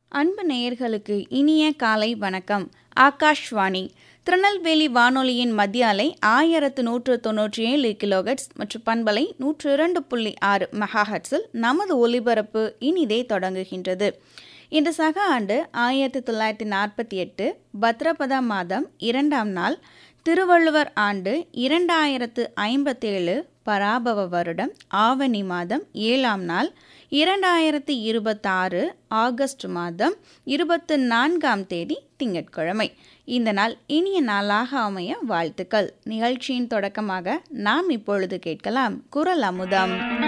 அன்பு நேயர்களுக்கு இனிய காலை வணக்கம் ஆகாஷ்வாணி திருநெல்வேலி வானொலியின் மத்திய அலை ஆயிரத்து நூற்று தொன்னூற்றி ஏழு கிலோஹெட்ஸ் மற்றும் பண்பலை நூற்று இரண்டு புள்ளி ஆறு மெகாஹெட்ஸில் நமது ஒலிபரப்பு இனிதே தொடங்குகின்றது இந்த சக ஆண்டு ஆயிரத்தி தொள்ளாயிரத்தி நாற்பத்தி எட்டு பத்ரபதா மாதம் இரண்டாம் நாள் திருவள்ளுவர் ஆண்டு இரண்டாயிரத்து ஐம்பத்தேழு பராபவ வருடம் ஆவணி மாதம் ஏழாம் நாள் இரண்டாயிரத்து இருபத்தாறு ஆகஸ்ட் மாதம் இருபத்து நான்காம் தேதி திங்கட்கிழமை இந்த நாள் இனிய நாளாக அமைய வாழ்த்துக்கள் நிகழ்ச்சியின் தொடக்கமாக நாம் இப்பொழுது கேட்கலாம் குரல் அமுதம்